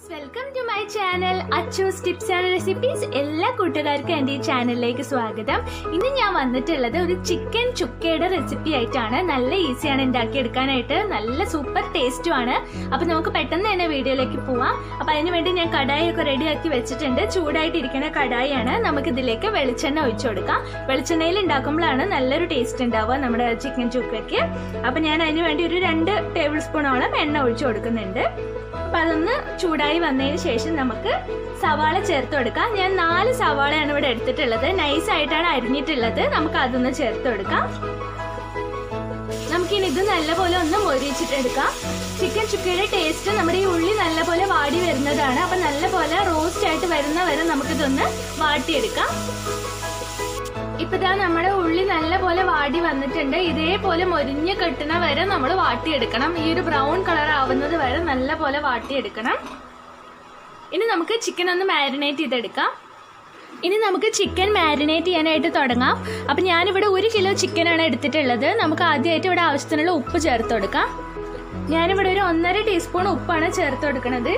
welcome to my channel Achu's tips and recipes എല്ലാ കൂട്ടുകാർക്കും എൻ്റെ ഈ ചാനലിലേക്ക് സ്വാഗതം ഇന്ന് ഞാൻ വന്നിട്ടുള്ളത് ഒരു ചിക്കൻ ചുക്കയുടെ റെസിപ്പി ആയിട്ടാണ് നല്ല ഈസിയാണ് ഉണ്ടാക്കിയെടുക്കാനായിട്ട് നല്ല സൂപ്പർ ടേസ്റ്റുമാണ് അപ്പോൾ നമുക്ക് പെട്ടെന്ന് തന്നെ വീഡിയോയിലേക്ക് പോവാം അപ്പോൾ അതിന് വേണ്ടി ഞാൻ കടായി ഒക്കെ റെഡിയാക്കി വെച്ചിട്ടുണ്ട് ചൂടായിട്ടിരിക്കുന്ന കടായിയാണ് നമുക്ക് ഇതിലേക്ക് വെളിച്ചെണ്ണ ഒഴിച്ചു കൊടുക്കാം വെളിച്ചെണ്ണയിൽ ഉണ്ടാക്കുമ്പോഴാണ് നല്ലൊരു ടേസ്റ്റ് ഉണ്ടാവുക നമ്മുടെ ചിക്കൻ ചുക്കയ്ക്ക് അപ്പോൾ ഞാൻ അതിന് വേണ്ടി ഒരു രണ്ട് ടേബിൾ സ്പൂണോളം എണ്ണ ഒഴിച്ചു കൊടുക്കുന്നുണ്ട് അപ്പൊ അതൊന്ന് ചൂടായി വന്നതിന് ശേഷം നമുക്ക് സവാള ചേർത്ത് കൊടുക്കാം ഞാൻ നാല് സവാളയാണ് ഇവിടെ എടുത്തിട്ടുള്ളത് നൈസ് ആയിട്ടാണ് അരിഞ്ഞിട്ടുള്ളത് നമുക്ക് അതൊന്ന് ചേർത്ത് കൊടുക്കാം നമുക്കിനി ഇത് നല്ലപോലെ ഒന്ന് മൊരിച്ചിട്ടെടുക്കാം ചിക്കൻ ചുക്കയുടെ ടേസ്റ്റ് നമ്മുടെ ഈ ഉള്ളി നല്ലപോലെ വാടി വരുന്നതാണ് അപ്പൊ നല്ലപോലെ റോസ്റ്റ് ആയിട്ട് വരുന്ന വരെ നമുക്കിതൊന്ന് വാട്ടിയെടുക്കാം ഇപ്പൊ ഇതാ നമ്മുടെ ഉള്ളി നല്ലപോലെ വാടി വന്നിട്ടുണ്ട് ഇതേപോലെ മൊരിഞ്ഞ് കെട്ടുന്ന വരെ നമ്മൾ വാട്ടിയെടുക്കണം ഈ ഒരു ബ്രൗൺ കളർ ആവുന്നത് വരെ നല്ലപോലെ വാട്ടിയെടുക്കണം ഇനി നമുക്ക് ചിക്കൻ ഒന്ന് മാരിനേറ്റ് ചെയ്തെടുക്കാം ഇനി നമുക്ക് ചിക്കൻ മാരിനേറ്റ് ചെയ്യാനായിട്ട് തുടങ്ങാം അപ്പം ഞാനിവിടെ ഒരു കിലോ ചിക്കനാണ് എടുത്തിട്ടുള്ളത് നമുക്ക് ആദ്യമായിട്ട് ഇവിടെ ആവശ്യത്തിനുള്ള ഉപ്പ് ചേർത്ത് കൊടുക്കാം ഞാനിവിടെ ഒരു ഒന്നര ടീസ്പൂൺ ഉപ്പാണ് ചേർത്ത് കൊടുക്കുന്നത്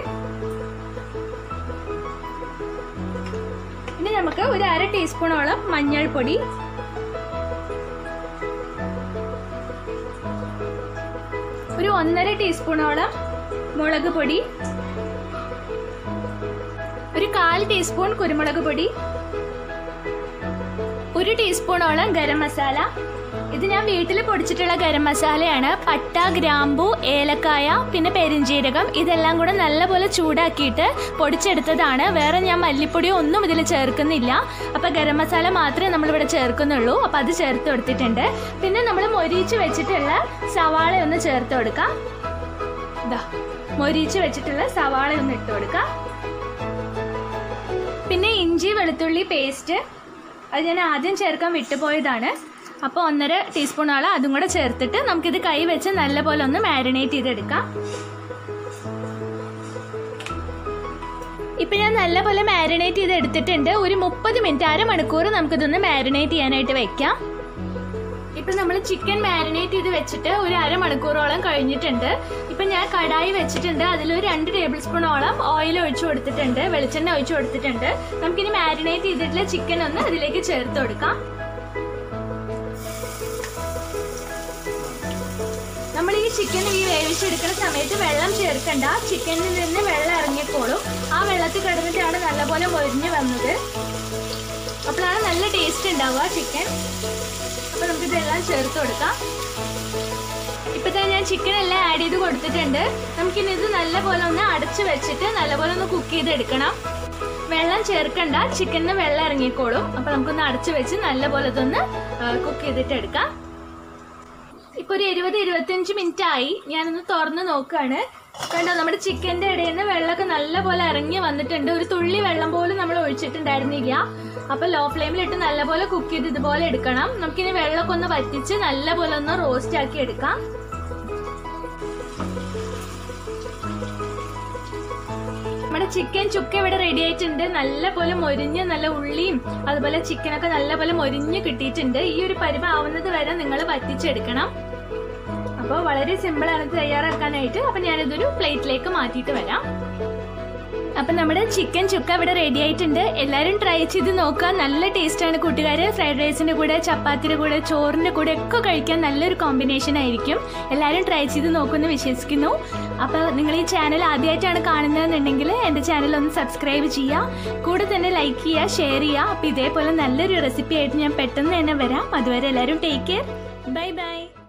ഇനി നമുക്ക് ഒരു അര ടീസ്പൂണോളം മഞ്ഞൾപ്പൊടി ഒരു ഒന്നര ടീസ്പൂണോളം മുളക് പൊടി ഒരു കാൽ ടീസ്പൂൺ കുരുമുളക് പൊടി ഒരു ടീസ്പൂണോളം ഗരം മസാല ഇത് ഞാൻ വീട്ടിൽ പൊടിച്ചിട്ടുള്ള ഗരം മസാലയാണ് പട്ട ഗ്രാമ്പു ഏലക്കായ പിന്നെ പെരിഞ്ജീരകം ഇതെല്ലാം കൂടെ നല്ലപോലെ ചൂടാക്കിയിട്ട് പൊടിച്ചെടുത്തതാണ് വേറെ ഞാൻ മല്ലിപ്പൊടിയോ ഒന്നും ഇതിൽ ചേർക്കുന്നില്ല അപ്പം ഗരം മസാല മാത്രമേ നമ്മളിവിടെ ചേർക്കുന്നുള്ളൂ അപ്പം അത് ചേർത്ത് കൊടുത്തിട്ടുണ്ട് പിന്നെ നമ്മൾ മൊരിച്ച് വെച്ചിട്ടുള്ള സവാള ഒന്ന് ചേർത്ത് കൊടുക്കാം ഇതാ മൊരിച്ച് വെച്ചിട്ടുള്ള സവാള ഒന്ന് ഇട്ട് കൊടുക്കാം പിന്നെ ഇഞ്ചി വെളുത്തുള്ളി പേസ്റ്റ് അത് ഞാൻ ആദ്യം ചേർക്കാൻ വിട്ടുപോയതാണ് അപ്പോൾ ഒന്നര ടീസ്പൂണോളം അതും കൂടെ ചേർത്തിട്ട് നമുക്കിത് കൈ വെച്ച് നല്ലപോലെ ഒന്ന് മാരിനേറ്റ് ചെയ്തെടുക്കാം ഇപ്പം ഞാൻ നല്ലപോലെ മാരിനേറ്റ് ചെയ്ത് എടുത്തിട്ടുണ്ട് ഒരു മുപ്പത് മിനിറ്റ് അരമണിക്കൂർ നമുക്കിതൊന്ന് മാരിനേറ്റ് ചെയ്യാനായിട്ട് വെക്കാം ഇപ്പം നമ്മൾ ചിക്കൻ മാരിനേറ്റ് ചെയ്ത് വെച്ചിട്ട് ഒരു അരമണിക്കൂറോളം കഴിഞ്ഞിട്ടുണ്ട് ഇപ്പം ഞാൻ കടായി വെച്ചിട്ടുണ്ട് അതിലൊരു രണ്ട് ടേബിൾ സ്പൂണോളം ഓയിൽ ഒഴിച്ചു കൊടുത്തിട്ടുണ്ട് വെളിച്ചെണ്ണ ഒഴിച്ചു കൊടുത്തിട്ടുണ്ട് നമുക്കിനി മാരിനേറ്റ് ചെയ്തിട്ടുള്ള ചിക്കൻ ഒന്ന് അതിലേക്ക് ചേർത്ത് കൊടുക്കാം നമ്മൾ ഈ ചിക്കൻ ഈ വേവിച്ചെടുക്കുന്ന സമയത്ത് വെള്ളം ചേർക്കണ്ട ചിക്കനിൽ നിന്ന് വെള്ളം ഇറങ്ങിക്കോളും ആ വെള്ളത്തിൽ കിടന്നിട്ടാണ് നല്ലപോലെ മൊരിഞ്ഞ് വന്നത് അപ്പോഴാണ് നല്ല ടേസ്റ്റ് ഉണ്ടാവുക ചിക്കൻ അപ്പൊ നമുക്ക് ഇതെല്ലാം ചേർത്ത് കൊടുക്കാം ഇപ്പത്തെ ഞാൻ ചിക്കൻ എല്ലാം ആഡ് ചെയ്ത് കൊടുത്തിട്ടുണ്ട് നമുക്കിനി ഇത് നല്ലപോലെ ഒന്ന് അടച്ചു വെച്ചിട്ട് നല്ലപോലെ ഒന്ന് കുക്ക് ചെയ്തെടുക്കണം വെള്ളം ചേർക്കണ്ട ചിക്കനിന് വെള്ളം ഇറങ്ങിക്കോളും അപ്പൊ നമുക്കൊന്ന് അടച്ചു വെച്ച് നല്ലപോലെ ഇതൊന്ന് കുക്ക് ചെയ്തിട്ട് എടുക്കാം ഇപ്പൊ ഒരു ഇരുപത് ഇരുപത്തിയഞ്ച് മിനിറ്റ് ആയി ഞാനൊന്ന് തുറന്ന് നോക്കുകയാണ് കണ്ടോ നമ്മുടെ ചിക്കന്റെ ഇടയിൽ നിന്ന് വെള്ളമൊക്കെ നല്ലപോലെ ഇറങ്ങി വന്നിട്ടുണ്ട് ഒരു തുള്ളി വെള്ളം പോലും നമ്മൾ ഒഴിച്ചിട്ടുണ്ടായിരുന്നില്ല അപ്പൊ ലോ ഫ്ലെയിമിലിട്ട് നല്ലപോലെ കുക്ക് ചെയ്ത് ഇതുപോലെ എടുക്കണം നമുക്കിനി വെള്ളമൊക്കെ ഒന്ന് വറ്റിച്ച് നല്ലപോലെ ഒന്ന് റോസ്റ്റ് ആക്കി എടുക്കാം നമ്മുടെ ചിക്കൻ ചുക്ക ഇവിടെ റെഡി ആയിട്ടുണ്ട് നല്ലപോലെ മൊരിഞ്ഞ് നല്ല ഉള്ളിയും അതുപോലെ ചിക്കനൊക്കെ നല്ലപോലെ മൊരിഞ്ഞ് കിട്ടിയിട്ടുണ്ട് ഈ ഒരു പരിവ ആവുന്നത് വരെ നിങ്ങൾ വറ്റിച്ചെടുക്കണം അപ്പോൾ വളരെ സിമ്പിൾ ആണ് ഇത് തയ്യാറാക്കാനായിട്ട് അപ്പൊ ഞാനിതൊരു പ്ലേറ്റിലേക്ക് മാറ്റിയിട്ട് വരാം അപ്പൊ നമ്മുടെ ചിക്കൻ ചുക്ക ഇവിടെ റെഡി ആയിട്ടുണ്ട് എല്ലാവരും ട്രൈ ചെയ്ത് നോക്കുക നല്ല ടേസ്റ്റാണ് കൂട്ടുകാര് ഫ്രൈഡ് റൈസിന്റെ കൂടെ ചപ്പാത്തിയുടെ കൂടെ ചോറിന്റെ കൂടെ ഒക്കെ കഴിക്കാൻ നല്ലൊരു കോമ്പിനേഷൻ ആയിരിക്കും എല്ലാവരും ട്രൈ ചെയ്ത് നോക്കുമെന്ന് വിശ്വസിക്കുന്നു അപ്പോൾ നിങ്ങൾ ഈ ചാനൽ ആദ്യമായിട്ടാണ് കാണുന്നതെന്നുണ്ടെങ്കിൽ എൻ്റെ ചാനൽ ഒന്ന് സബ്സ്ക്രൈബ് ചെയ്യുക കൂടെ തന്നെ ലൈക്ക് ചെയ്യുക ഷെയർ ചെയ്യുക അപ്പോൾ ഇതേപോലെ നല്ലൊരു റെസിപ്പി ആയിട്ട് ഞാൻ പെട്ടെന്ന് തന്നെ വരാം അതുവരെ എല്ലാവരും ടേക്ക് കെയർ ബൈ ബൈ